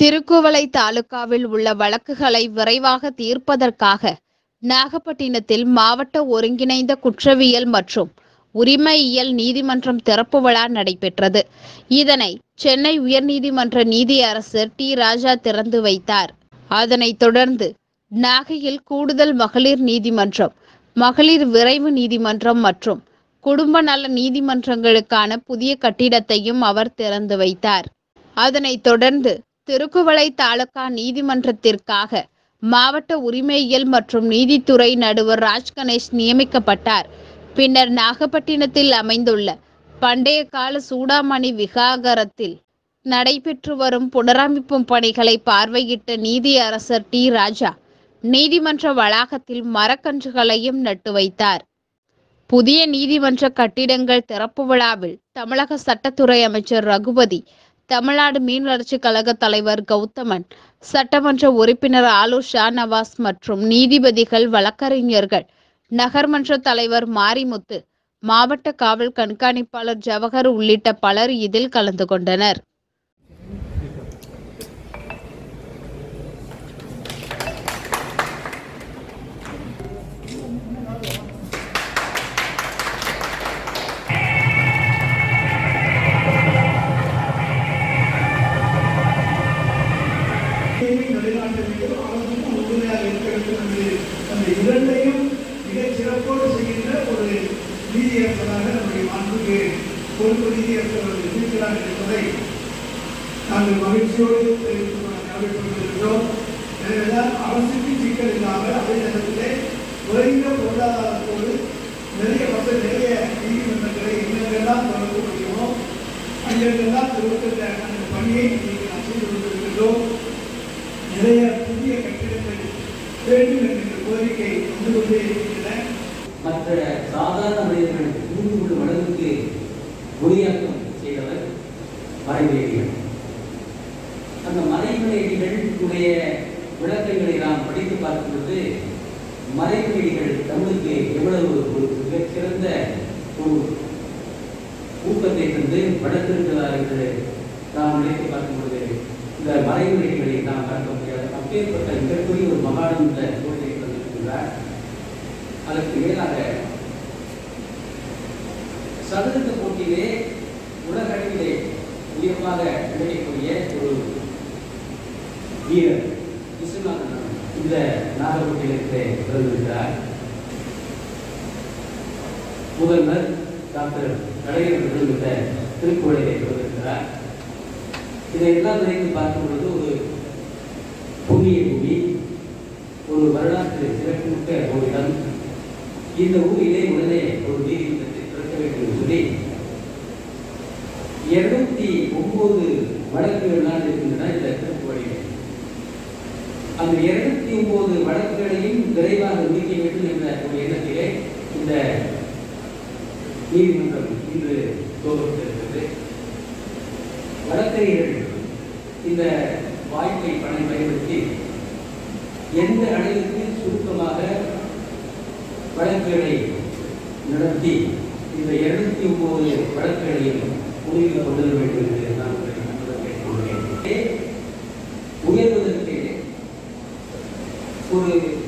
திருக்குவளை தாலுகாவில் உள்ள வழக்குகளை விரைவாக தீர்ப்பதற்காக நாகப்பட்டினத்தில் மாவட்ட ஒருங்கிணைந்த குற்றவியல் மற்றும் உரிமையியல் நீதிமன்றம் திறப்பு விழா நடைபெற்றது இதனை சென்னை உயர்நீதிமன்ற நீதியரசர் டி ராஜா திறந்து வைத்தார் அதனைத் தொடர்ந்து நாகையில் கூடுதல் மகளிர் நீதிமன்றம் மகளிர் விரைவு நீதிமன்றம் மற்றும் குடும்ப நல நீதிமன்றங்களுக்கான புதிய கட்டிடத்தையும் அவர் திறந்து வைத்தார் அதனைத் தொடர்ந்து திருக்குவளை தாலுகா நீதிமன்றத்திற்காக மாவட்ட உரிமையியல் மற்றும் நீதித்துறை நடுவர் ராஜ் கணேஷ் நியமிக்கப்பட்டார் பின்னர் நாகப்பட்டினத்தில் அமைந்துள்ள பண்டைய கால சூடாமணி விகாகரத்தில் நடைபெற்று வரும் புனரமைப்பு பணிகளை பார்வையிட்ட நீதியரசர் டி ராஜா நீதிமன்ற வளாகத்தில் மரக்கன்றுகளையும் நட்டு வைத்தார் புதிய நீதிமன்ற கட்டிடங்கள் திறப்பு விழாவில் தமிழக சட்டத்துறை அமைச்சர் ரகுபதி தமிழ்நாடு மீன் வளர்ச்சிக் கழக தலைவர் கௌதமன் சட்டமன்ற உறுப்பினர் ஆலு ஷா நவாஸ் மற்றும் நீதிபதிகள் வழக்கறிஞர்கள் நகர்மன்ற தலைவர் மாரிமுத்து மாவட்ட காவல் கண்காணிப்பாளர் ஜவஹர் உள்ளிட்ட பலர் இதில் கலந்து கொண்டனர் நிலைநாட்ட வேண்டும் அவர்களுக்கும் உறுதுணையாக இருக்க வேண்டும் என்று அந்த இரண்டையும் மிகச் சிறப்போடு செய்கின்ற ஒரு நீதியரசராக நம்முடைய மாண்புக்கு பொறுப்பு நீதியரசர் அவர்கள் இருக்கிறார் என்பதை நாங்கள் மகிழ்ச்சியோடு தெரிவித்துக் கொள்ள கடமைப்பட்டிருக்கிறோம் எனவேதான் அரசுக்கு சிக்கல் இல்லாமல் அதே நேரத்திலே குறைந்த பொருளாதாரத்தோடு நிறைய வசதி நிறைய நீதிமன்றங்களை எங்கெங்கெல்லாம் தொடர்பு முடியுமோ அங்கெங்கெல்லாம் திருவக்கின்ற அந்த பணியை நீங்கள் நாம் செய்து கொண்டிருக்கின்றோம் நிறைய புதிய கட்டிடங்கள் வேண்டும் என்கின்ற கோரிக்கை வந்து கொண்டே இருக்கின்றன மற்ற சாதாரண மனிதர்கள் புரிந்து கொள்ளும் அளவுக்கு மொழியாக்கம் செய்தவர் மறைமொழிகள் அந்த மறைமொழிகளுடைய விளக்கங்களை நாம் படித்து பார்க்கும் பொழுது மறைமொழிகள் தமிழுக்கு எவ்வளவு ஒரு மிகச்சிறந்த ஒரு ஊக்கத்தை தந்து வளர்த்திருக்கிறார் என்று நாம் நினைத்து பார்க்கும் பொழுது இந்த மறைமொழிகளை நாம் பார்க்க முடியாது அப்பேற்பட்ட மிகப்பெரிய ஒரு மகான் இந்த நூலை தந்திருக்கின்றார் அதற்கு மேலாக சதுரங்க போட்டியிலே உலக அளவிலே உயர்வாக நினைக்கக்கூடிய ஒரு வீரர் விஸ்வநாதன் இந்த நாகப்பட்டினத்திலே பிறந்திருக்கிறார் முதல்வர் டாக்டர் கலைஞர் இந்த திருக்குறளிலே பிறந்திருக்கிறார் இதையெல்லாம் நினைத்து பார்க்கும் பொழுது ஒரு புண்ணிய பூமி ஒரு வரலாற்று சிறப்புமிக்க ஒரு இடம் இந்த ஊரிலே உடனே ஒரு நீதிமன்றத்தை திறக்க வேண்டும் என்று சொல்லி இருநூத்தி ஒன்பது வழக்குகள்லாம் இருக்கின்றன இந்த திருப்புவழியில் அந்த இருநூத்தி ஒன்பது வழக்குகளையும் விரைவாக முடிக்க வேண்டும் என்ற ஒரு எண்ணத்திலே இந்த நீதிமன்றம் இன்று துவக்கப்பட்டிருக்கிறது வழக்கறிஞர்கள் இந்த வாய்ப்பை பணம் பயன்படுத்தி எந்த அளவிற்கு சுருக்கமாக வழக்குகளை நடத்தி இந்த இருநூத்தி ஒன்பது வழக்குகளையும் முடிவில் கொண்டு வர வேண்டும் என்று நான் உங்களை அன்புடன் கேட்டுக்கொள்கிறேன் உயர்வதற்கு ஒரு